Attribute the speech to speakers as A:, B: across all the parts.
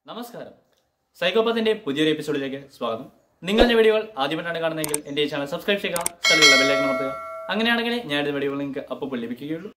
A: നമസ്കാരം സൈക്കോപ്പത്തിന്റെ പുതിയൊരു എപ്പിസോഡിലേക്ക് സ്വാഗതം നിങ്ങളുടെ വീഡിയോകൾ ആദ്യമായിട്ടാണ് കാണുന്നതെങ്കിൽ എന്റെ ഈ ചാനൽ സബ്സ്ക്രൈബ് ചെയ്യുക സ്ഥലമുള്ള ബെല്ലൈക്കൺ അമർത്തുക അങ്ങനെയാണെങ്കിൽ ഞാൻ എടുത്ത വീഡിയോകൾ നിങ്ങൾക്ക് അപ്പോൾ ലഭിക്കുകയുള്ളൂ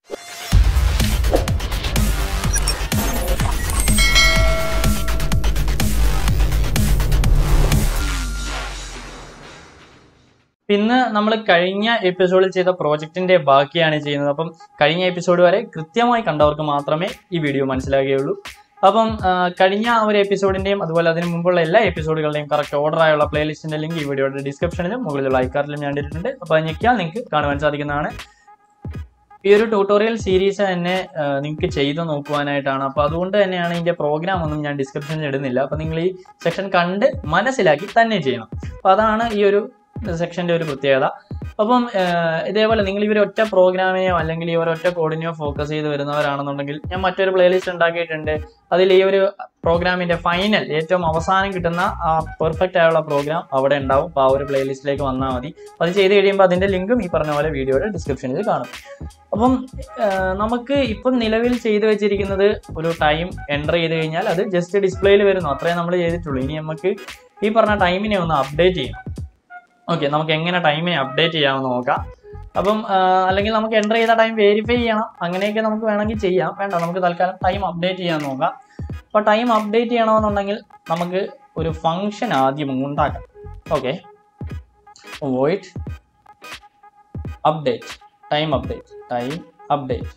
A: പിന്നെ നമ്മൾ കഴിഞ്ഞ എപ്പിസോഡിൽ ചെയ്ത പ്രോജക്റ്റിന്റെ ബാക്കിയാണ് ചെയ്യുന്നത് അപ്പം കഴിഞ്ഞ എപ്പിസോഡ് വരെ കൃത്യമായി കണ്ടവർക്ക് മാത്രമേ ഈ വീഡിയോ മനസ്സിലാകുകയുള്ളൂ അപ്പം ആ, കഴിഞ്ഞ ഒരു എപ്പിസോഡിന്റെയും അതുപോലെ അതിന് മുമ്പുള്ള എല്ലാ എപ്പിസോഡുകളുടെയും കറക്റ്റ് ഓർഡർ ആയുള്ള പ്ലേലിസ്റ്റിന്റെ ലിങ്ക് ഈ വീഡിയോയുടെ ഡിസ്ക്രിപ്ഷനിലും മുകളിലുള്ള ഐക്കാർഡിലും ഞാൻ ഇട്ടിട്ടുണ്ട് അപ്പോൾ അത് ഞെക്കിയാൽ നിങ്ങൾക്ക് കാണുവാൻ സാധിക്കുന്നതാണ് ഈ ഒരു ട്യൂട്ടോറിയൽ സീരീസ് തന്നെ നിങ്ങൾക്ക് ചെയ്ത് നോക്കുവാനായിട്ടാണ് അപ്പോൾ അതുകൊണ്ട് തന്നെയാണ് ഇതിന്റെ പ്രോഗ്രാം ഒന്നും ഞാൻ ഡിസ്ക്രിപ്ഷനിൽ ഇടുന്നില്ല അപ്പോൾ നിങ്ങൾ ഈ സെക്ഷൻ കണ്ട് മനസ്സിലാക്കി തന്നെ ചെയ്യണം അപ്പോൾ അതാണ് ഈ ഒരു സെക്ഷന്റെ ഒരു പ്രത്യേകത അപ്പം ഏഹ്, ഇതേപോലെ നിങ്ങൾ ഈ ഒരു ഒറ്റ പ്രോഗ്രാമിനെയോ അല്ലെങ്കിൽ ഈ ഒരു ഒറ്റ കോഡിനെയോ ഫോക്കസ് ചെയ്ത് വരുന്നവരാണെന്നുണ്ടെങ്കിൽ ഞാൻ മറ്റൊരു പ്ലേലിസ്റ്റ് ഉണ്ടാക്കിയിട്ടുണ്ട് അതിൽ ഈ ഒരു പ്രോഗ്രാമിന്റെ ഫൈനൽ ഏറ്റവും അവസാനം കിട്ടുന്ന ആ പെർഫെക്റ്റ് ആയുള്ള പ്രോഗ്രാം അവിടെ ഉണ്ടാവും അപ്പോൾ ആ ഒരു പ്ലേലിസ്റ്റിലേക്ക് വന്നാൽ മതി അപ്പോൾ അത് ചെയ്ത് കഴിയുമ്പോൾ അതിന്റെ ലിങ്കും ഈ പറഞ്ഞ പോലെ വീഡിയോയുടെ ഡിസ്ക്രിപ്ഷനിൽ കാണും അപ്പം ഏഹ്, നമുക്ക് ഇപ്പം നിലവിൽ ചെയ്തു വെച്ചിരിക്കുന്നത് ഒരു ടൈം എൻ്റർ ചെയ്ത് കഴിഞ്ഞാൽ അത് ജസ്റ്റ് ഡിസ്പ്ലേയിൽ വരുന്നു അത്രേ നമ്മൾ ചെയ്തിട്ടുള്ളൂ ഇനി നമുക്ക് ഈ പറഞ്ഞ ടൈമിനെ ഒന്ന് അപ്ഡേറ്റ് ചെയ്യണം ഓക്കെ നമുക്ക് എങ്ങനെ ടൈമിനെ അപ്ഡേറ്റ് ചെയ്യാമെന്ന് നോക്കാം അപ്പം ആ, അല്ലെങ്കിൽ നമുക്ക് എൻ്റർ ചെയ്ത ടൈം വെരിഫൈ ചെയ്യണം അങ്ങനെയൊക്കെ നമുക്ക് വേണമെങ്കിൽ ചെയ്യാം വേണ്ട നമുക്ക് തൽക്കാലം ടൈം അപ്ഡേറ്റ് ചെയ്യാൻ നോക്കാം അപ്പോൾ ടൈം അപ്ഡേറ്റ് ചെയ്യണമെന്നുണ്ടെങ്കിൽ നമുക്ക് ഒരു ഫംഗ്ഷൻ ആദ്യം ഉണ്ടാക്കാം okay void update time update time update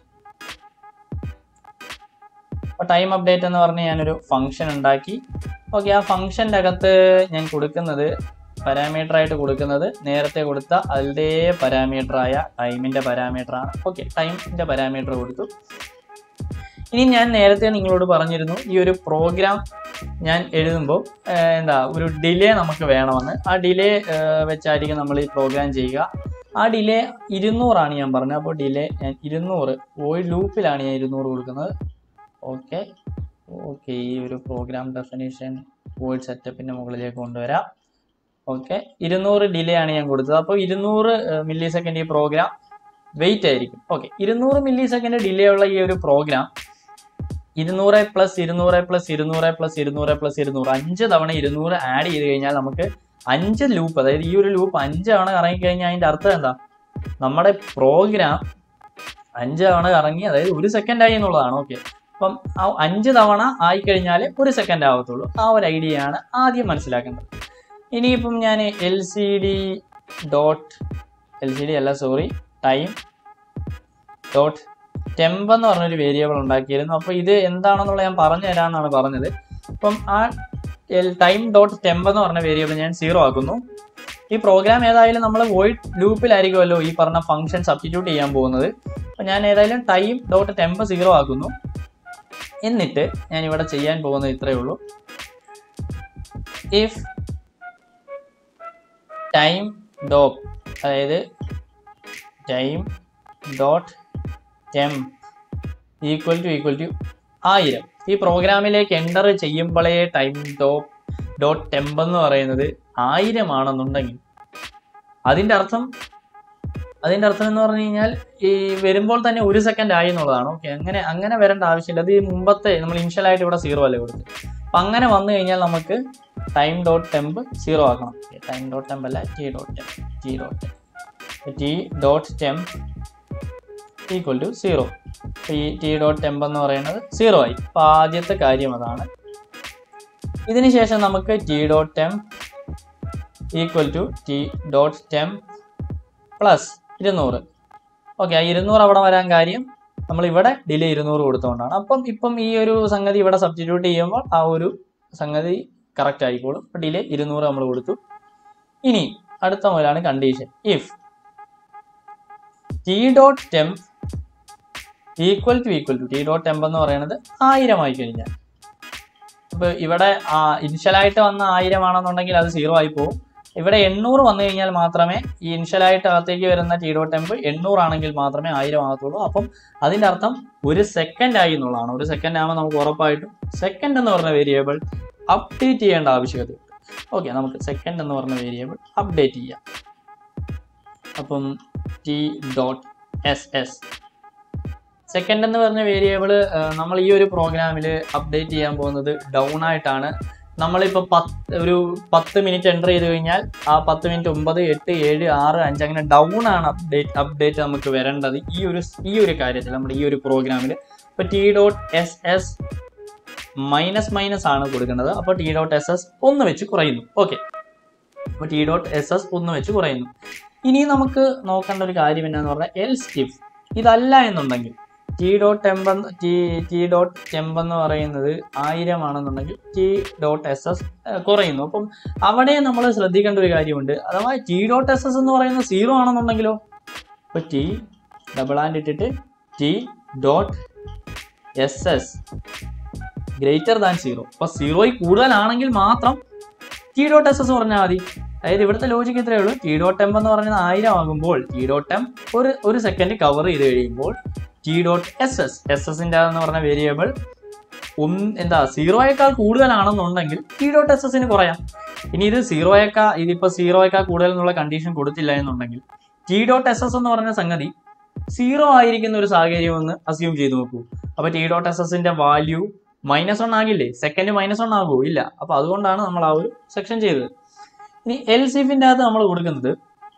A: അപ്പോൾ ടൈം അപ്ഡേറ്റ് എന്ന് പറഞ്ഞ് ഞാനൊരു ഫംഗ്ഷൻ ഉണ്ടാക്കി ഓക്കെ ആ ഫംഗ്ഷൻ്റെ അകത്ത് ഞാൻ കൊടുക്കുന്നത് പാരാമീറ്റർ ആയിട്ട് കൊടുക്കുന്നത് നേരത്തെ കൊടുത്ത അതേ പാരാമീറ്റർ ആയ ടൈമിന്റെ പാരാമീറ്റർ ആണ് ഓക്കെ ടൈമിന്റെ പാരാമീറ്റർ കൊടുത്തു ഇനി ഞാൻ നേരത്തെ നിങ്ങളോട് പറഞ്ഞിരുന്നു ഈ ഒരു പ്രോഗ്രാം ഞാൻ എഴുതുമ്പോൾ ഏഹ്, എന്താ ഒരു ഡിലേ നമുക്ക് വേണമെന്ന് ആ ഡിലേ വെച്ചായിരിക്കും നമ്മൾ ഈ പ്രോഗ്രാം ചെയ്യുക ആ ഡിലേ ഇരുന്നൂറാണ് ഞാൻ പറഞ്ഞത് അപ്പോൾ ഡിലേ ഞാൻ ഇരുന്നൂറ് വോയിഡ് ലൂപ്പിലാണ് ഞാൻ ഇരുന്നൂറ് കൊടുക്കുന്നത് ഓക്കെ ഓക്കെ ഈ ഒരു പ്രോഗ്രാം ഡെഫിനേഷൻ വോയിഡ് സെറ്റപ്പിൻ്റെ മുകളിലേക്ക് കൊണ്ടുവരാം ഓക്കെ ഇരുന്നൂറ് ഡിലേ ആണ് ഞാൻ കൊടുത്തത് അപ്പോൾ ഇരുന്നൂറ് മില്ലി സെക്കൻഡ് ഈ പ്രോഗ്രാം വെയിറ്റ് ആയിരിക്കും ഓക്കെ ഇരുന്നൂറ് മില്ലി സെക്കൻഡ് ഡിലേ ഉള്ള ഈ ഒരു പ്രോഗ്രാം ഇരുന്നൂറ് പ്ലസ് ഇരുന്നൂറ് പ്ലസ് ഇരുന്നൂറ് പ്ലസ് ഇരുന്നൂറ് പ്ലസ് ഇരുന്നൂറ് അഞ്ച് തവണ ഇരുന്നൂറ് ആഡ് ചെയ്ത് കഴിഞ്ഞാൽ നമുക്ക് അഞ്ച് ലൂപ്പ് അതായത് ഈ ഒരു ലൂപ്പ് അഞ്ച് തവണ കറങ്ങി കഴിഞ്ഞാൽ അതിൻ്റെ അർത്ഥം എന്താ നമ്മുടെ പ്രോഗ്രാം അഞ്ച് തവണ കറങ്ങി അതായത് ഒരു സെക്കൻഡ് ആയി എന്നുള്ളതാണ് ഓക്കെ അപ്പം ആ അഞ്ച് തവണ ആയിക്കഴിഞ്ഞാൽ ഒരു സെക്കൻഡ് ആവത്തുള്ളൂ ആ ഒരു ഐഡിയ ആണ് ആദ്യം മനസ്സിലാക്കേണ്ടത് ഇനിയിപ്പം ഞാൻ L C D dot L C D അല്ല സോറി ടൈം ഡോട്ട് ടെമ്പ് എന്ന് പറഞ്ഞൊരു വേരിയബിൾ ഉണ്ടാക്കിയിരുന്നു അപ്പോൾ ഇത് എന്താണെന്നുള്ള ഞാൻ പറഞ്ഞു തരാമെന്നാണ് പറഞ്ഞത് അപ്പം ആ ടൈം ഡോട്ട് ടെമ്പ് എന്ന് പറഞ്ഞ വേരിയബിൾ ഞാൻ സീറോ ആക്കുന്നു ഈ പ്രോഗ്രാം ഏതായാലും നമ്മൾ വോയിഡ് ലൂപ്പിലായിരിക്കുമല്ലോ ഈ പറഞ്ഞ ഫംഗ്ഷൻ സബ്സ്റ്റിറ്റ്യൂട്ട് ചെയ്യാൻ പോകുന്നത് അപ്പം ഞാൻ ഏതായാലും ടൈം ഡോട്ട് ടെമ്പ് സീറോ ആക്കുന്നു എന്നിട്ട് ഞാൻ ഇവിടെ ചെയ്യാൻ പോകുന്നത് ഇത്രയേ ഉള്ളൂ ഇഫ് ടൈം ഡോപ്പ് അതായത് time dot temp equal to equal to ആയിരം ഈ പ്രോഗ്രാമിലേക്ക് എൻ്റർ ചെയ്യുമ്പോഴേ ടൈം ഡോപ്പ് ഡോട്ട് ടെമ്പ് എന്ന് പറയുന്നത് ആയിരം ആണെന്നുണ്ടെങ്കിൽ അതിൻ്റെ അർത്ഥം അതിൻ്റെ അർത്ഥം എന്ന് പറഞ്ഞു കഴിഞ്ഞാൽ ഈ വരുമ്പോൾ തന്നെ ഒരു സെക്കൻഡ് ആയി എന്നുള്ളതാണ് ഓക്കെ അങ്ങനെ അങ്ങനെ വരേണ്ട ആവശ്യമില്ല അത് ഈ മുമ്പത്തെ നമ്മൾ ഇനിഷ്യലായിട്ട് ഇവിടെ സീറോ അല്ലേ കൊടുത്ത് അപ്പം അങ്ങനെ വന്നു കഴിഞ്ഞാൽ നമുക്ക് ടൈം ഡോട്ട് ടെമ്പ് സീറോ ആക്കണം ടൈം ഡോട്ട് ടെമ്പ് അല്ല T dot temp T dot temp T dot temp equal to zero ഈ ടി ഡോട്ട് ടെമ്പ് എന്ന് പറയുന്നത് സീറോ ആയി അപ്പോൾ ആദ്യത്തെ കാര്യം അതാണ് ഇതിന് ശേഷം നമുക്ക് T dot temp equal to T dot temp plus ഇരുന്നൂറ് ഓക്കെ ആ ഇരുന്നൂറ് അവിടെ വരാൻ കാര്യം നമ്മൾ ഇവിടെ ഡിലേ ഇരുന്നൂറ് കൊടുത്തുകൊണ്ടാണ് അപ്പം ഇപ്പം ഈ ഒരു സംഗതി ഇവിടെ സബ്സ്റ്റിറ്റ്യൂട്ട് ചെയ്യുമ്പോൾ ആ ഒരു സംഗതി കറക്റ്റ് ആയിക്കോളും അപ്പോൾ ഡിലേ ഇരുന്നൂറ് നമ്മൾ കൊടുത്തു ഇനി അടുത്ത മുതലാണ് condition if T dot temp equal to equal to T dot temp എന്ന് പറയുന്നത് ആയിരം ആയി കഴിഞ്ഞാൽ അപ്പോൾ ഇവിടെ ഇനിഷ്യലായിട്ട് വന്ന ആയിരം ആണെന്നുണ്ടെങ്കിൽ അത് സീറോ ആയി പോകും ഇവിടെ എണ്ണൂറ് വന്നു കഴിഞ്ഞാൽ മാത്രമേ ഈ ഇനിഷ്യലായിട്ട് അകത്തേക്ക് വരുന്ന ടി ഡോട്ട് ടെമ്പ് എണ്ണൂറാണെങ്കിൽ മാത്രമേ ആയിരം ആകത്തുള്ളൂ അപ്പം അതിൻ്റെ അർത്ഥം ഒരു സെക്കൻഡ് ആയി എന്നുള്ളതാണ് ഒരു സെക്കൻഡ് ആകുമ്പോൾ നമുക്ക് ഉറപ്പായിട്ടും സെക്കൻഡ് എന്ന് പറഞ്ഞ വേരിയബിൾ അപ്ഡേറ്റ് ചെയ്യേണ്ട ആവശ്യകതയുണ്ട് ഓക്കെ നമുക്ക് സെക്കൻഡ് എന്ന് പറഞ്ഞ വേരിയബിൾ അപ്ഡേറ്റ് ചെയ്യാം അപ്പം T dot S S second എന്ന് പറഞ്ഞ വേരിയബിൾ നമ്മൾ ഈ ഒരു പ്രോഗ്രാമിൽ അപ്ഡേറ്റ് ചെയ്യാൻ പോകുന്നത് ഡൗൺ ആയിട്ടാണ് നമ്മളിപ്പോൾ പത്ത് ഒരു പത്ത് മിനിറ്റ് എൻ്റർ ചെയ്ത് കഴിഞ്ഞാൽ ആ പത്ത് മിനിറ്റ് ഒമ്പത് എട്ട് ഏഴ് ആറ് അഞ്ച് അങ്ങനെ ഡൗൺ ആണ് അപ്ഡേറ്റ് അപ്ഡേറ്റ് നമുക്ക് വരേണ്ടത് ഈ ഒരു ഈ ഒരു കാര്യത്തിൽ നമ്മുടെ ഈ ഒരു പ്രോഗ്രാമിൽ ഇപ്പോൾ T dot S S minus minus ആണ് കൊടുക്കേണ്ടത് അപ്പോൾ ടി ഡോട്ട് എസ് എസ് ഒന്ന് വെച്ച് കുറയുന്നു ഓക്കെ അപ്പോൾ ടി ഡോട്ട് എസ് എസ് ഒന്ന് വെച്ച് കുറയുന്നു ഇനി നമുക്ക് നോക്കേണ്ട ഒരു കാര്യം എന്നാന്ന് പറഞ്ഞാൽ എൽ സ്റ്റിഫ് ഇതല്ല എന്നുണ്ടെങ്കിൽ T dot temp T T dot temp എന്ന് പറയുന്നത് ആയിരം ആണെന്നുണ്ടെങ്കിൽ ടി ഡോട്ട് എസ് എസ് കുറയുന്നു അപ്പം അവിടെ നമ്മൾ ശ്രദ്ധിക്കേണ്ട ഒരു കാര്യമുണ്ട് അഥവാ ടി ഡോട്ട് എസ് എസ് എന്ന് പറയുന്നത് സീറോ ആണെന്നുണ്ടെങ്കിലോ ഇപ്പോൾ ടി ഡബിൾ ആൻഡ് ഇട്ടിട്ട് T dot S S greater than zero അപ്പോൾ സീറോയിൽ കൂടുതലാണെങ്കിൽ മാത്രം ടി ഡോട്ട് എസ് എസ് പറഞ്ഞാൽ മതി അതായത് ഇവിടുത്തെ ലോജിക്ക് ഇത്രയേ ഉള്ളൂ ടി ഡോട്ട് എം എന്ന് പറയുന്നത് ആയിരം ആകുമ്പോൾ ടി ഡോട്ട് എം ഒരു ഒരു സെക്കൻഡ് കവർ ചെയ്ത് കഴിയുമ്പോൾ T dot S S S എസിൻ്റെ എന്ന് പറഞ്ഞ വേരിയബിൾ ഒന്ന് എന്താ സീറോയേക്കാൾ കൂടുതലാണെന്നുണ്ടെങ്കിൽ ടി ഡോട്ട് എസ് എസിന് കുറയാം ഇനി ഇത് സീറോയേക്കാൾ ഇതിപ്പോൾ സീറോയേക്കാൾ കൂടുതൽ എന്നുള്ള കണ്ടീഷൻ കൊടുത്തില്ല എന്നുണ്ടെങ്കിൽ ടി ഡോട്ട് എസ് എസ് എന്ന് പറഞ്ഞ സംഗതി സീറോ ആയിരിക്കുന്ന ഒരു സാഹചര്യം ഒന്ന് അസ്യൂം ചെയ്ത് നോക്കൂ അപ്പോൾ ടി ഡോട്ട് എസ് എസിൻ്റെ വാല്യൂ മൈനസ് വൺ ആകില്ലേ സെക്കൻഡ് മൈനസ് വൺ ആകുമോ ഇല്ല അപ്പോൾ അതുകൊണ്ടാണ് നമ്മൾ ആ ഒരു സെക്ഷൻ ചെയ്തത് ഇനി എൽ സിഫിൻ്റെ അകത്ത് നമ്മൾ കൊടുക്കുന്നത്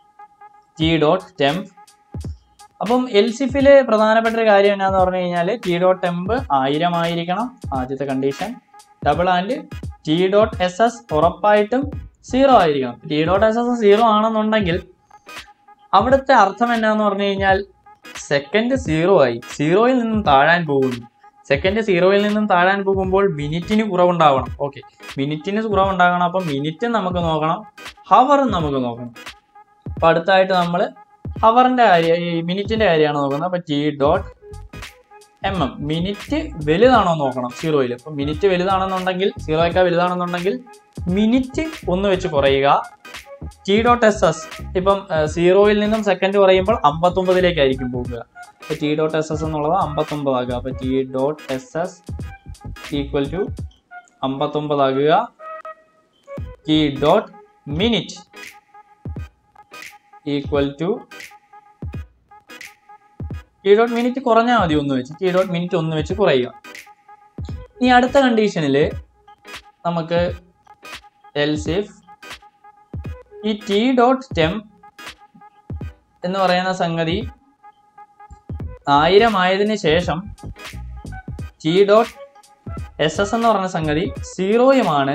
A: ടി ഡോട്ട് ടെംപ് അപ്പം എൽ സിഫിൽ പ്രധാനപ്പെട്ട ഒരു കാര്യം എന്നാന്ന് പറഞ്ഞു കഴിഞ്ഞാൽ ടി ഡോട്ട് ടെമ്പ് ആയിരം ആയിരിക്കണം ആദ്യത്തെ condition double and T dot S S ഉറപ്പായിട്ടും സീറോ ആയിരിക്കണം T dot S S zero ആണെന്നുണ്ടെങ്കിൽ അവിടുത്തെ അർത്ഥം എന്നാന്ന് പറഞ്ഞു കഴിഞ്ഞാൽ സെക്കൻഡ് സീറോ ആയി സീറോയിൽ നിന്നും താഴാൻ പോകുന്നു സെക്കൻഡ് സീറോയിൽ നിന്നും താഴാൻ പോകുമ്പോൾ മിനിറ്റിന് കുറവുണ്ടാവണം ഓക്കെ മിനിറ്റിന് കുറവുണ്ടാകണം അപ്പം മിനിറ്റ് നമുക്ക് നോക്കണം ഹവറും നമുക്ക് നോക്കണം അപ്പം അടുത്തായിട്ട് നമ്മൾ ഹവറിൻ്റെ കാര്യം ഈ മിനിറ്റിൻ്റെ കാര്യമാണ് നോക്കുന്നത് അപ്പം T dot M M minute വലുതാണോ എന്ന് നോക്കണം സീറോയിൽ അപ്പം മിനിറ്റ് വലുതാണെന്നുണ്ടെങ്കിൽ സീറോയേക്കാൾ വലുതാണെന്നുണ്ടെങ്കിൽ മിനിറ്റ് ഒന്ന് വെച്ച് കുറയുക ടി ഡോട്ട് എസ് എസ് ഇപ്പം സീറോയിൽ നിന്നും സെക്കൻഡ് കുറയുമ്പോൾ അമ്പത്തൊമ്പതിലേക്കായിരിക്കും പോകുക അപ്പോൾ ടി ഡോട്ട് എസ് എസ് എന്നുള്ളത് അമ്പത്തൊമ്പതാകുക അപ്പോൾ T dot S S equal to അമ്പത്തൊമ്പതാകുക T dot minute equal to T dot minute കുറഞ്ഞാൽ മതി ഒന്ന് വെച്ച് ടി ഡോട്ട് മിനിറ്റ് ഒന്ന് വെച്ച് കുറയുക ഇനി അടുത്ത കണ്ടീഷനിൽ നമുക്ക് എൽസിഫ് ഈ ടി ഡോട്ട് ടെം എന്ന് പറയുന്ന സംഗതി ആയിരം ആയതിനു ശേഷം ടി ഡോട്ട് എസ് എസ് എന്ന് പറഞ്ഞ സംഗതി സീറോയുമാണ്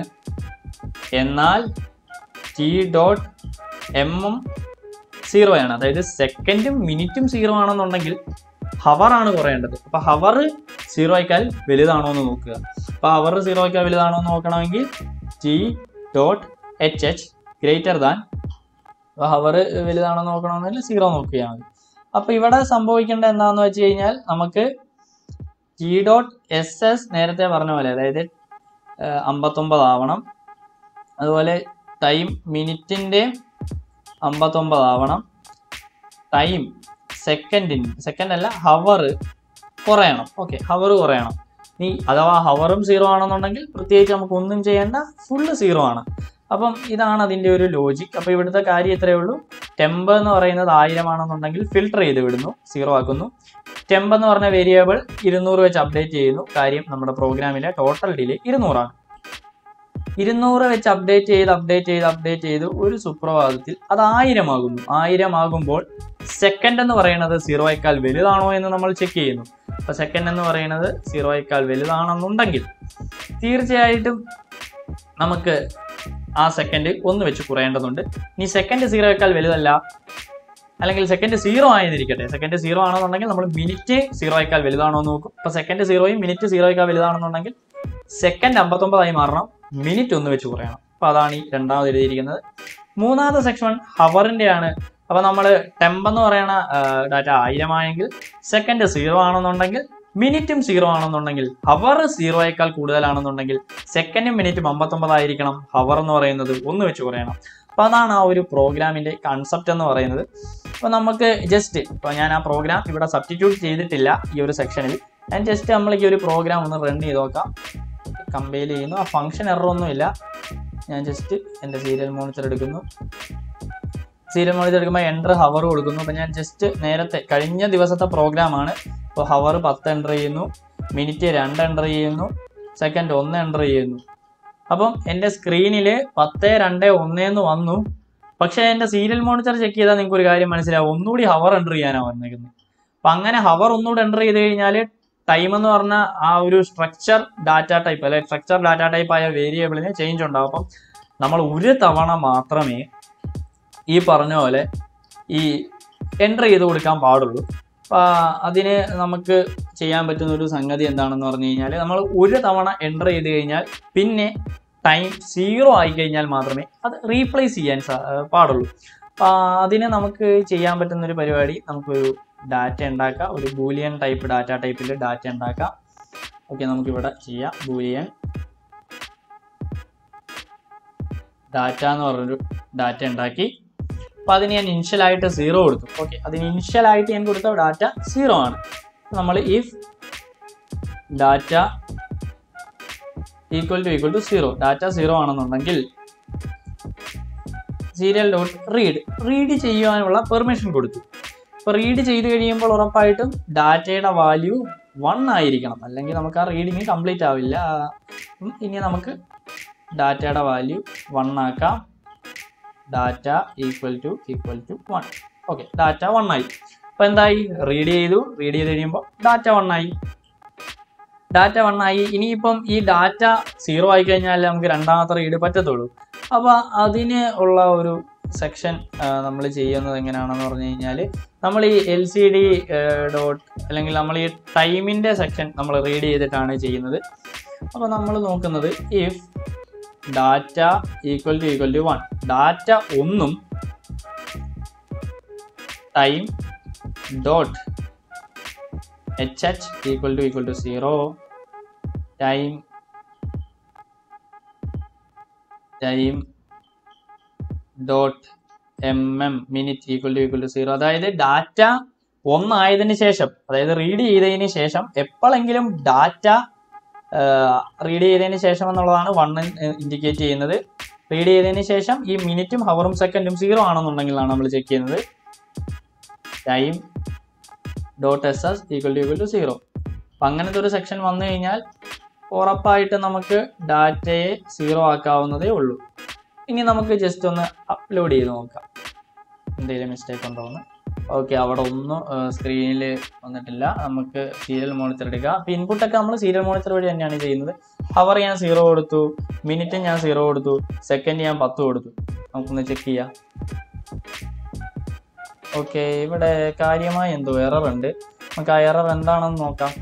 A: എന്നാൽ ടി ഡോട്ട് എമ്മും സീറോയാണ് അതായത് സെക്കൻഡും മിനിറ്റും സീറോ ആണെന്നുണ്ടെങ്കിൽ ഹവറാണ് കുറയേണ്ടത് അപ്പൊ ഹവർ സീറോയേക്കാൾ വലുതാണോ എന്ന് നോക്കുക അപ്പൊ ഹവർ സീറോയേക്കാൾ വലുതാണോ എന്ന് നോക്കണമെങ്കിൽ T dot H H greater than hour വലുതാണോ എന്ന് നോക്കണമെങ്കിൽ സീറോ നോക്കിയാൽ മതി അപ്പൊ ഇവിടെ സംഭവിക്കേണ്ടത് എന്താണെന്ന് വെച്ച് കഴിഞ്ഞാൽ നമുക്ക് ടി ഡോട്ട് എസ് എസ് നേരത്തെ പറഞ്ഞ പോലെ അതായത് അമ്പത്തൊമ്പത് ആവണം അതുപോലെ ടൈം മിനിറ്റിൻ്റെ അമ്പത്തൊമ്പത് ആവണം ടൈം സെക്കൻഡിന് സെക്കൻഡ് അല്ല ഹവർ കുറയണം ഓക്കെ ഹവർ കുറയണം നീ അഥവാ ഹവറും സീറോ ആണെന്നുണ്ടെങ്കിൽ പ്രത്യേകിച്ച് നമുക്ക് ഒന്നും ചെയ്യേണ്ട ഫുള്ള് സീറോ ആണ് അപ്പം ഇതാണ് അതിൻ്റെ ഒരു ലോജിക് അപ്പോൾ ഇവിടുത്തെ കാര്യം ഇത്രയേ ഉള്ളൂ ടെമ്പ് എന്ന് പറയുന്നത് ആയിരം ആണെന്നുണ്ടെങ്കിൽ ഫിൽട്ടർ ചെയ്ത് വിടുന്നു സീറോ ആക്കുന്നു ടെമ്പ് എന്ന് പറഞ്ഞ വേരിയബിൾ ഇരുന്നൂറ് വെച്ച് അപ്ഡേറ്റ് ചെയ്യുന്നു കാര്യം നമ്മുടെ പ്രോഗ്രാമിലെ ടോട്ടൽ ഡിലേ ഇരുന്നൂറാണ് ഇരുന്നൂറ് വെച്ച് അപ്ഡേറ്റ് ചെയ്ത് അപ്ഡേറ്റ് ചെയ്ത് അപ്ഡേറ്റ് ചെയ്ത് ഒരു സുപ്രഭാതത്തിൽ അത് ആയിരം ആകുന്നു ആയിരം ആകുമ്പോൾ സെക്കൻഡ് എന്ന് പറയുന്നത് സീറോയേക്കാൾ വലുതാണോ എന്ന് നമ്മൾ ചെക്ക് ചെയ്യുന്നു അപ്പോൾ സെക്കൻഡ് എന്ന് പറയുന്നത് സീറോയേക്കാൾ വലുതാണെന്നുണ്ടെങ്കിൽ തീർച്ചയായിട്ടും നമുക്ക് ആ സെക്കൻഡ് ഒന്ന് വെച്ച് കുറയേണ്ടതുണ്ട് ഇനി സെക്കൻഡ് സീറോയേക്കാൾ വലുതല്ല അല്ലെങ്കിൽ സെക്കൻഡ് സീറോ ആയിരിക്കട്ടെ സെക്കൻഡ് സീറോ ആണെന്നുണ്ടെങ്കിൽ നമ്മൾ മിനിറ്റ് സീറോയേക്കാൾ വലുതാണോ എന്ന് നോക്കും അപ്പോൾ സെക്കൻഡ് സീറോയും മിനിറ്റ് സീറോയേക്കാൾ വലുതാണെന്നുണ്ടെങ്കിൽ സെക്കൻഡ് അമ്പത്തൊമ്പതായി മാറണം മിനിറ്റ് ഒന്ന് വെച്ച് കുറയണം അപ്പോൾ അതാണ് ഈ രണ്ടാമത് എഴുതിയിരിക്കുന്നത് മൂന്നാമത്തെ സെക്ഷൻ ഹവറിൻ്റെ ആണ് അപ്പോൾ നമ്മൾ ടെമ്പ് എന്ന് പറയുന്ന ഡാറ്റ ആയിരമായെങ്കിൽ സെക്കൻഡ് സീറോ ആണെന്നുണ്ടെങ്കിൽ മിനിറ്റും സീറോ ആണെന്നുണ്ടെങ്കിൽ ഹവർ സീറോയേക്കാൾ കൂടുതലാണെന്നുണ്ടെങ്കിൽ സെക്കൻഡും മിനിറ്റും അമ്പത്തൊമ്പതായിരിക്കണം ഹവർ എന്ന് പറയുന്നത് ഒന്ന് വെച്ച് കുറയണം അപ്പോൾ അതാണ് ആ ഒരു പ്രോഗ്രാമിൻ്റെ കൺസെപ്റ്റ് എന്ന് പറയുന്നത് അപ്പോൾ നമുക്ക് ജസ്റ്റ് ഇപ്പോൾ ഞാൻ ആ പ്രോഗ്രാം ഇവിടെ സബ്സ്റ്റിറ്റ്യൂട്ട് ചെയ്തിട്ടില്ല ഈ ഒരു സെക്ഷനിൽ ഞാൻ ജസ്റ്റ് നമ്മൾ ഈ ഒരു പ്രോഗ്രാം ഒന്ന് റൺ ചെയ്ത് നോക്കാം കമ്പൈൽ ചെയ്യുന്നു ആ ഫംഗ്ഷൻ എററൊന്നുമില്ല ഞാൻ ജസ്റ്റ് എൻ്റെ സീരിയൽ മോണിറ്റർ എടുക്കുന്നു സീരിയൽ മോണിറ്റർ എടുക്കുമ്പോൾ എൻ്റർ ഹവർ കൊടുക്കുന്നു അപ്പോൾ ഞാൻ ജസ്റ്റ് നേരത്തെ കഴിഞ്ഞ ദിവസത്തെ പ്രോഗ്രാമാണ് അപ്പോൾ ഹവർ പത്ത് എൻ്റർ ചെയ്യുന്നു മിനിറ്റ് രണ്ട് എൻ്റർ ചെയ്യുന്നു സെക്കൻഡ് ഒന്ന് എൻ്റർ ചെയ്യുന്നു അപ്പം എൻ്റെ സ്ക്രീനിൽ പത്ത് രണ്ട് ഒന്ന് എന്ന് വന്നു പക്ഷേ എൻ്റെ സീരിയൽ മോണിറ്റർ ചെക്ക് ചെയ്താൽ നിങ്ങൾക്ക് ഒരു കാര്യം മനസ്സിലാവും ഒന്നുകൂടി ഹവർ എൻ്റർ ചെയ്യാനാണ് വന്നിരിക്കുന്നത് അപ്പം അങ്ങനെ ഹവർ ഒന്നുകൂടി എൻ്റർ ചെയ്ത് കഴിഞ്ഞാൽ ടൈം എന്ന് പറഞ്ഞ ആ ഒരു സ്ട്രക്ചർ ഡാറ്റ ടൈപ്പ് അല്ലെ സ്ട്രക്ചർ ഡാറ്റ ടൈപ്പ് ആയ വേരിയബിളിന് ചേഞ്ച് ഉണ്ടാവും അപ്പം നമ്മൾ ഒരു തവണ മാത്രമേ ഈ പറഞ്ഞ പോലെ ഈ എൻ്റർ ചെയ്ത് കൊടുക്കാൻ പാടുള്ളൂ അപ്പം അതിന് നമുക്ക് ചെയ്യാൻ പറ്റുന്ന ഒരു സംഗതി എന്താണെന്ന് പറഞ്ഞു കഴിഞ്ഞാൽ നമ്മൾ ഒരു തവണ എൻ്റർ ചെയ്ത് കഴിഞ്ഞാൽ പിന്നെ ടൈം സീറോ ആയി കഴിഞ്ഞാൽ മാത്രമേ അത് റീപ്ലേസ് ചെയ്യാൻ സാ പാടുള്ളൂ അപ്പം അതിന് നമുക്ക് ചെയ്യാൻ പറ്റുന്ന ഒരു പരിപാടി നമുക്കൊരു ഡാറ്റ ഉണ്ടാക്കാം ഒരു ബൂലിയൻ ടൈപ്പ് ഡാറ്റ ടൈപ്പിൽ ഡാറ്റ ഉണ്ടാക്കാം ഓക്കെ നമുക്കിവിടെ ചെയ്യാം ബൂലിയൻ ഡാറ്റ എന്ന് പറഞ്ഞൊരു ഡാറ്റ ഉണ്ടാക്കി അപ്പോൾ അതിന് ഞാൻ ഇനിഷ്യലായിട്ട് സീറോ കൊടുത്തു ഓക്കെ അതിന് ഇനിഷ്യലായിട്ട് ഞാൻ കൊടുത്ത ഡാറ്റ സീറോ ആണ് നമ്മൾ if data equal to equal to zero data zero ആണെന്നുണ്ടെങ്കിൽ സീരിയൽ ഡോട്ട് റീഡ് റീഡ് ചെയ്യുവാനുള്ള പെർമിഷൻ കൊടുത്തു അപ്പോൾ റീഡ് ചെയ്ത് കഴിയുമ്പോൾ ഉറപ്പായിട്ടും ഡാറ്റയുടെ വാല്യൂ വൺ ആയിരിക്കണം അല്ലെങ്കിൽ നമുക്ക് ആ റീഡിങ് കംപ്ലീറ്റ് ആവില്ല ഉം, ഇനി നമുക്ക് ഡാറ്റയുടെ വാല്യൂ വൺ ആക്കാം data equal to equal to one okay data one ആയി അപ്പോൾ എന്തായി റീഡ് ചെയ്തു റീഡ് ചെയ്ത് കഴിയുമ്പോൾ ഡാറ്റ വൺ ആയി ഡാറ്റ വൺ ആയി ഇനിയിപ്പം ഈ ഡാറ്റ സീറോ ആയി കഴിഞ്ഞാൽ നമുക്ക് രണ്ടാമത്തെ റീഡ് പറ്റത്തുള്ളൂ അപ്പോൾ അതിന് ഉള്ള ഒരു സെക്ഷൻ നമ്മൾ ചെയ്യുന്നത് എങ്ങനെയാണെന്ന് പറഞ്ഞു കഴിഞ്ഞാൽ നമ്മൾ ഈ എൽ സി ഡി ഡോട്ട് അല്ലെങ്കിൽ നമ്മൾ ഈ ടൈമിൻ്റെ സെക്ഷൻ നമ്മൾ റീഡ് ചെയ്തിട്ടാണ് ചെയ്യുന്നത് അപ്പോൾ നമ്മൾ നോക്കുന്നത് if data equal to equal to one data ഒന്നും time dot H H equal to equal to zero time time dot M M minute equal to equal to zero അതായത് ഡാറ്റ ഒന്നായതിനു ശേഷം അതായത് റീഡ് ചെയ്തതിന് ശേഷം എപ്പോഴെങ്കിലും ഡാറ്റ റീഡ് ചെയ്തതിന് ശേഷം എന്നുള്ളതാണ് വൺ ഇൻഡിക്കേറ്റ് ചെയ്യുന്നത് റീഡ് ചെയ്തതിന് ശേഷം ഈ മിനിറ്റും ഹവറും സെക്കൻഡും സീറോ ആണെന്നുണ്ടെങ്കിലാണ് നമ്മൾ ചെക്ക് ചെയ്യുന്നത് time dot S S equal to equal to zero അപ്പം അങ്ങനത്തെ ഒരു സെക്ഷൻ വന്നു കഴിഞ്ഞാൽ ഉറപ്പായിട്ട് നമുക്ക് ഡാറ്റയെ സീറോ ആക്കാവുന്നതേ ഉള്ളൂ ഇനി നമുക്ക് ജസ്റ്റ് ഒന്ന് അപ്ലോഡ് ചെയ്ത് നോക്കാം എന്തെങ്കിലും മിസ്റ്റേക്ക് ഉണ്ടോ എന്ന് ഓക്കെ അവിടെ ഒന്നും സ്ക്രീനിൽ വന്നിട്ടില്ല നമുക്ക് സീരിയൽ മോണിറ്റർ എടുക്കുക അപ്പോൾ ഇൻപുട്ടൊക്കെ നമ്മൾ സീരിയൽ മോണിറ്റർ വഴി തന്നെയാണ് ചെയ്യുന്നത് ഹവർ ഞാൻ സീറോ കൊടുത്തു മിനിറ്റ് ഞാൻ സീറോ കൊടുത്തു സെക്കൻഡ് ഞാൻ പത്ത് കൊടുത്തു നമുക്കൊന്ന് ചെക്ക് ചെയ്യാം ഓക്കെ ഇവിടെ കാര്യമായി എന്തോ എറർ ഉണ്ട് നമുക്ക് ആ എറർ എന്താണെന്ന് നോക്കാം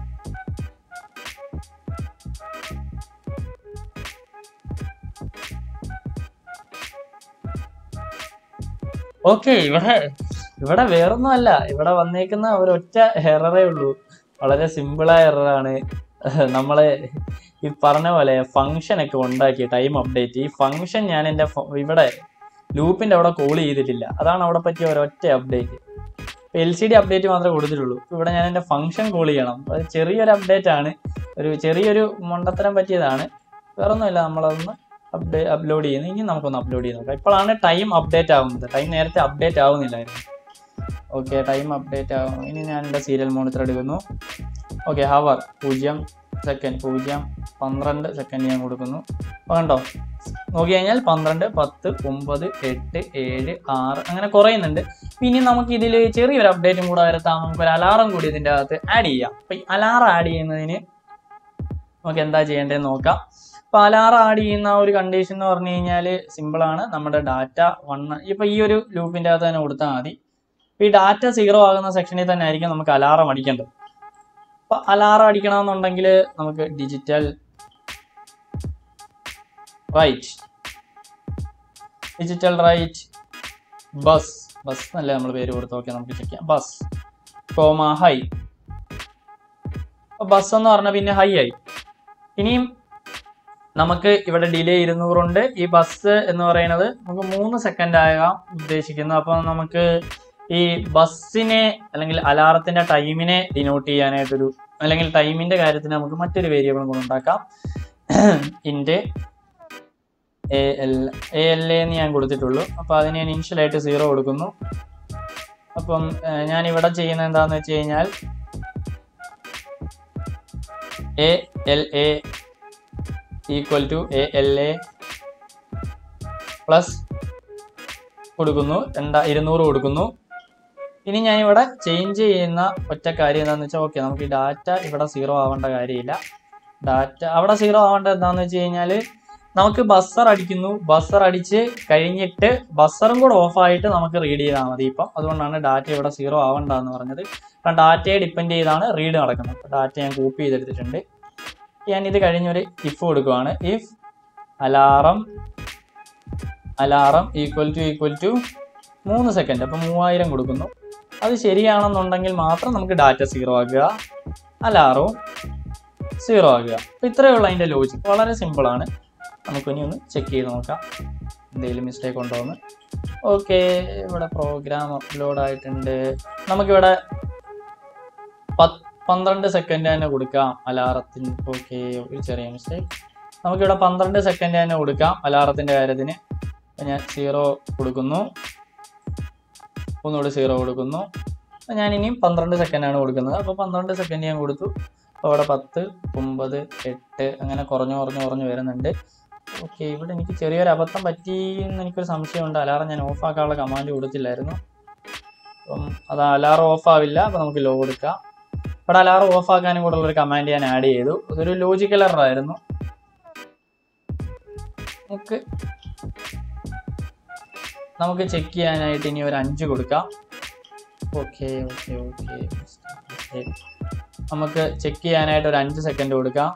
A: ഓക്കെ ഇവിടെ ഇവിടെ വേറൊന്നുമല്ല ഇവിടെ വന്നേക്കുന്ന ഒരൊറ്റ എററേ ഉള്ളൂ വളരെ സിമ്പിളായ എററാണ് നമ്മളെ ഈ പറഞ്ഞ പോലെ ഫംഗ്ഷൻ ഒക്കെ ഉണ്ടാക്കി ടൈം അപ്ഡേറ്റ് ഈ ഫംഗ്ഷൻ ഞാൻ എൻ്റെ ഇവിടെ ലൂപ്പിൻ്റെ അവിടെ കോൾ ചെയ്തിട്ടില്ല അതാണ് അവിടെ പറ്റിയ ഒരൊറ്റ update L C D update മാത്രമേ കൊടുത്തിട്ടുള്ളൂ ഇവിടെ ഞാൻ എൻ്റെ ഫംഗ്ഷൻ കോൾ ചെയ്യണം അത് ചെറിയൊരു അപ്ഡേറ്റ് ആണ് ഒരു ചെറിയൊരു മണ്ടത്തരം പറ്റിയതാണ് വേറൊന്നുമില്ല നമ്മളതൊന്ന് അപ്ഡേ അപ്ലോഡ് ചെയ്യുന്നു ഇനി നമുക്കൊന്ന് അപ്ലോഡ് ചെയ്ത് നോക്കാം ഇപ്പോഴാണ് ടൈം അപ്ഡേറ്റ് ആവുന്നത് ടൈം നേരത്തെ അപ്ഡേറ്റ് ആവുന്നില്ലായിരുന്നു ഓക്കെ ടൈം അപ്ഡേറ്റ് ആവും ഇനി ഞാൻ എൻ്റെ സീരിയൽ മോണിറ്റർ എടുക്കുന്നു ഓക്കെ ഹവർ പൂജ്യം സെക്കൻഡ് പൂജ്യം പന്ത്രണ്ട് സെക്കൻഡ് ഞാൻ കൊടുക്കുന്നു അപ്പോൾ കണ്ടോ നോക്കി കഴിഞ്ഞാൽ പന്ത്രണ്ട് പത്ത് ഒമ്പത് എട്ട് ഏഴ് ആറ് അങ്ങനെ കുറയുന്നുണ്ട് ഇനി നമുക്ക് ഇതിൽ ചെറിയൊരു അപ്ഡേറ്റും കൂടെ വരുത്താം നമുക്കൊരു അലാറം കൂടി ഇതിൻ്റെ അകത്ത് ആഡ് ചെയ്യാം അപ്പം ഈ അലാറം ആഡ് ചെയ്യുന്നതിന് നമുക്ക് എന്താ ചെയ്യേണ്ടതെന്ന് നോക്കാം അപ്പോൾ അലാറം ആഡ് ചെയ്യുന്ന ഒരു കണ്ടീഷൻ എന്ന് പറഞ്ഞു കഴിഞ്ഞാൽ സിമ്പിളാണ് നമ്മുടെ ഡാറ്റ വൺ ഇപ്പോൾ ഈ ഒരു ലൂപ്പിൻ്റെ അകത്ത് തന്നെ കൊടുത്താൽ മതി ഈ ഡാറ്റ സീറോ ആകുന്ന സെക്ഷനിൽ തന്നെ ആയിരിക്കും നമുക്ക് അലാറം അടിക്കേണ്ടത് അപ്പോൾ അലാറം അടിക്കണമെന്നുണ്ടെങ്കിൽ നമുക്ക് digital write digital write bus bus എന്നല്ലേ നമ്മൾ പേര് കൊടുത്ത് നോക്കിയാൽ നമുക്ക് ചെക്ക് ചെയ്യാം ബസ് കോമ ഹൈ ബസ് എന്ന് പറഞ്ഞാൽ പിന്നെ ഹൈ ആയി ഇനിയും നമുക്ക് ഇവിടെ ഡിലേ ഇരുന്നൂറുണ്ട് ഈ ബസ് എന്ന് പറയുന്നത് നമുക്ക് മൂന്ന് സെക്കൻഡ് ആകാം ഉദ്ദേശിക്കുന്നു അപ്പോൾ നമുക്ക് ഈ ബസ്സിനെ അല്ലെങ്കിൽ അലാറത്തിന്റെ ടൈമിനെ ഡിനോട്ട് ചെയ്യാനായിട്ടൊരു അല്ലെങ്കിൽ ടൈമിന്റെ കാര്യത്തിന് നമുക്ക് മറ്റൊരു വേരിയബിൾ കൂടെ ഉണ്ടാക്കാം ഇൻ്റെ എ എൽ എ എൽ എന്ന് ഞാൻ കൊടുത്തിട്ടുള്ളൂ അപ്പോൾ അതിന് ഞാൻ ഇനിഷ്യലായിട്ട് സീറോ കൊടുക്കുന്നു അപ്പം ഏഹ്, ഞാൻ ഇവിടെ ചെയ്യുന്നത് എന്താണെന്ന് വെച്ച് കഴിഞ്ഞാൽ A L A equal to A L A plus കൊടുക്കുന്നു രണ്ടാ ഇരുന്നൂറ് കൊടുക്കുന്നു ഇനി ഞാൻ ഇവിടെ ചേഞ്ച് ചെയ്യുന്ന ഒറ്റ കാര്യം എന്താണെന്ന് വെച്ചാൽ ഓക്കെ നമുക്ക് ഈ ഡാറ്റ ഇവിടെ സീറോ ആവേണ്ട കാര്യമില്ല ഡാറ്റ അവിടെ സീറോ ആവേണ്ടത് എന്താണെന്ന് വെച്ച് കഴിഞ്ഞാൽ നമുക്ക് ബസ്സർ അടിക്കുന്നു ബസ്സർ അടിച്ച് കഴിഞ്ഞിട്ട് ബസ്സറും കൂടെ ഓഫായിട്ട് നമുക്ക് റീഡ് ചെയ്താൽ മതി ഇപ്പം അതുകൊണ്ടാണ് ഡാറ്റ ഇവിടെ സീറോ ആവണ്ടെന്ന് പറഞ്ഞത് കാരണം ഡാറ്റയെ ഡിപ്പെൻഡ് ചെയ്താണ് റീഡ് നടക്കുന്നത് അപ്പോൾ ഡാറ്റ ഞാൻ കോപ്പി ചെയ്തെടുത്തിട്ടുണ്ട് ഞാൻ ഇത് കഴിഞ്ഞൊരു ഇഫ് കൊടുക്കുവാണ് if alarm alarm equal to equal to മൂന്ന് സെക്കൻഡ് അപ്പം മൂവായിരം കൊടുക്കുന്നു അത് ശരിയാണെന്നുണ്ടെങ്കിൽ മാത്രം നമുക്ക് ഡാറ്റ സീറോ ആക്കുക അലാറവും സീറോ ആക്കുക അപ്പം ഇത്രയേ ഉള്ളൂ അതിൻ്റെ ലോജിക് വളരെ സിമ്പിളാണ് നമുക്കിനി ഒന്ന് ചെക്ക് ചെയ്ത് നോക്കാം എന്തെങ്കിലും മിസ്റ്റേക്ക് ഉണ്ടോ എന്ന് ഓക്കെ ഇവിടെ പ്രോഗ്രാം അപ്ലോഡ് ആയിട്ടുണ്ട് നമുക്കിവിടെ പത്ത് പന്ത്രണ്ട് സെക്കൻഡ് തന്നെ കൊടുക്കാം അലാറത്തിന് ഓക്കെ ഒരു ചെറിയ മിസ്റ്റേക്ക് നമുക്കിവിടെ പന്ത്രണ്ട് സെക്കൻഡ് തന്നെ കൊടുക്കാം അലാറത്തിൻ്റെ കാര്യത്തിന് അപ്പോൾ ഞാൻ സീറോ കൊടുക്കുന്നു ഒന്നുകൂടി സീറോ കൊടുക്കുന്നു അപ്പോൾ ഞാൻ ഇനിയും പന്ത്രണ്ട് സെക്കൻഡാണ് കൊടുക്കുന്നത് അപ്പോൾ പന്ത്രണ്ട് സെക്കൻഡ് ഞാൻ കൊടുത്തു അപ്പോൾ അവിടെ പത്ത് ഒമ്പത് എട്ട് അങ്ങനെ കുറഞ്ഞു കുറഞ്ഞു കുറഞ്ഞു വരുന്നുണ്ട് ഓക്കെ ഇവിടെ എനിക്ക് ചെറിയൊരു അബദ്ധം പറ്റി എന്ന് എനിക്കൊരു സംശയമുണ്ട് അലാറം ഞാൻ ഓഫ് ആക്കാനുള്ള കമാൻഡ് കൊടുത്തില്ലായിരുന്നു അപ്പം അത് അലാറം ഓഫ് ആവില്ല അപ്പോൾ നമുക്ക് ലോ കൊടുക്കാം ഇവിടെ അലാറം ഓഫ് ആക്കാനും കൂടെ ഉള്ളൊരു കമാൻഡ് ഞാൻ ആഡ് ചെയ്തു അതൊരു ലോജിക്കൽ എറർ ആയിരുന്നു നമുക്ക് നമുക്ക് ചെക്ക് ചെയ്യാനായിട്ട് ഇനി ഒരു അഞ്ച് കൊടുക്കാം ഓക്കെ ഓക്കെ ഓക്കെ നമുക്ക് ചെക്ക് ചെയ്യാനായിട്ട് ഒരു അഞ്ച് സെക്കൻഡ് കൊടുക്കാം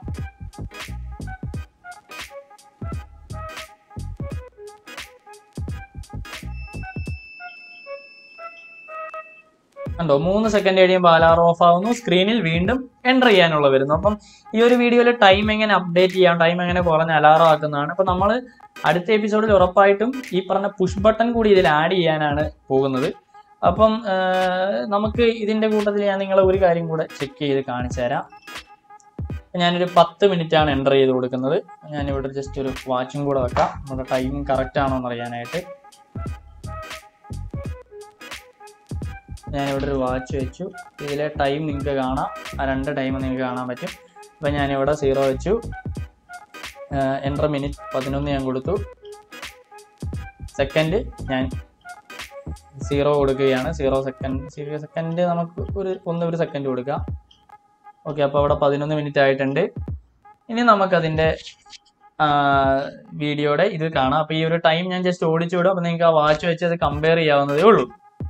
A: കണ്ടോ മൂന്ന് സെക്കൻഡ് കഴിയുമ്പോൾ അലാറം ഓഫ് ആവുന്നു സ്ക്രീനിൽ വീണ്ടും എൻ്റർ ചെയ്യാനുള്ള വരുന്നു അപ്പം ഈ ഒരു വീഡിയോയിൽ ടൈം എങ്ങനെ അപ്ഡേറ്റ് ചെയ്യാം ടൈം എങ്ങനെ കുറഞ്ഞ് അലാറം ആക്കുന്നതാണ് അപ്പം നമ്മൾ അടുത്ത എപ്പിസോഡിൽ ഉറപ്പായിട്ടും ഈ പറഞ്ഞ പുഷ് ബട്ടൺ കൂടി ഇതിൽ ആഡ് ചെയ്യാനാണ് പോകുന്നത് അപ്പം ആ, നമുക്ക് ഇതിൻ്റെ കൂട്ടത്തിൽ ഞാൻ നിങ്ങളെ ഒരു കാര്യം കൂടെ ചെക്ക് ചെയ്ത് കാണിച്ചു തരാം ഞാനൊരു പത്ത് മിനിറ്റ് ആണ് എൻ്റർ ചെയ്ത് കൊടുക്കുന്നത് ഞാനിവിടെ ജസ്റ്റ് ഒരു വാച്ചും കൂടെ വെക്കാം നമ്മുടെ ടൈം കറക്റ്റ് ആണോ എന്ന് അറിയാനായിട്ട് ഞാനിവിടെ ഒരു വാച്ച് വെച്ചു ഇതിലെ ടൈം നിങ്ങൾക്ക് കാണാം ആ രണ്ട് ടൈം നിങ്ങൾക്ക് കാണാൻ പറ്റും അപ്പോൾ ഞാനിവിടെ സീറോ വെച്ചു എൻ്റർ മിനിറ്റ് പതിനൊന്ന് ഞാൻ കൊടുത്തു സെക്കൻഡ് ഞാൻ സീറോ കൊടുക്കുകയാണ് സീറോ സെക്കൻഡ് സീറോ സെക്കൻഡ് നമുക്ക് ഒരു ഒന്ന് ഒരു സെക്കൻഡ് കൊടുക്കാം ഓക്കെ അപ്പോൾ അവിടെ പതിനൊന്ന് മിനിറ്റ് ആയിട്ടുണ്ട് ഇനി നമുക്കതിൻ്റെ വീഡിയോയുടെ ഇത് കാണാം അപ്പോൾ ഈ ഒരു ടൈം ഞാൻ ജസ്റ്റ് ഓടിച്ചു വിടും അപ്പോൾ നിങ്ങൾക്ക് ആ വാച്ച് വെച്ച് അത് കമ്പയർ ചെയ്യാവുന്നതേ ഉള്ളൂ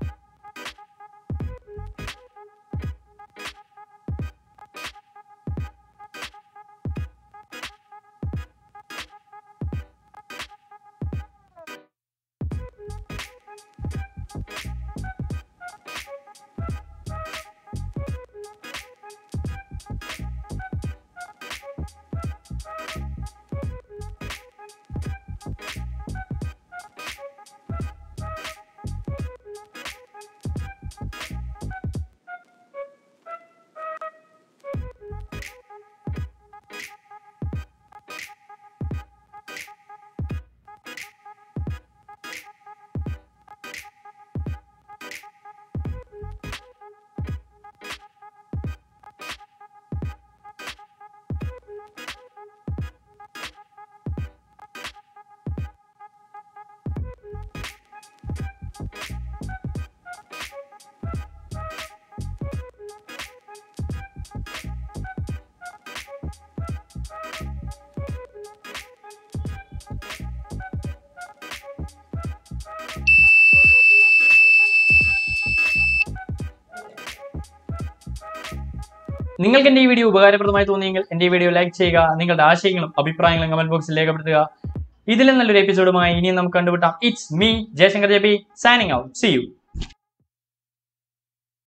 A: നിങ്ങൾക്ക് എന്റെ ഈ വീഡിയോ ഉപകാരപ്രദമായി തോന്നിയെങ്കിൽ എന്റെ ഈ വീഡിയോ ലൈക്ക് ചെയ്യുക നിങ്ങളുടെ ആശയങ്ങളും അഭിപ്രായങ്ങളും കമന്റ് ബോക്സിൽ രേഖപ്പെടുത്തുക ഇതിലും നല്ലൊരു എപ്പിസോഡുമായി ഇനിയും നമുക്ക് കണ്ടുപിട്ടാം it's me Jayashankar J P signing out see U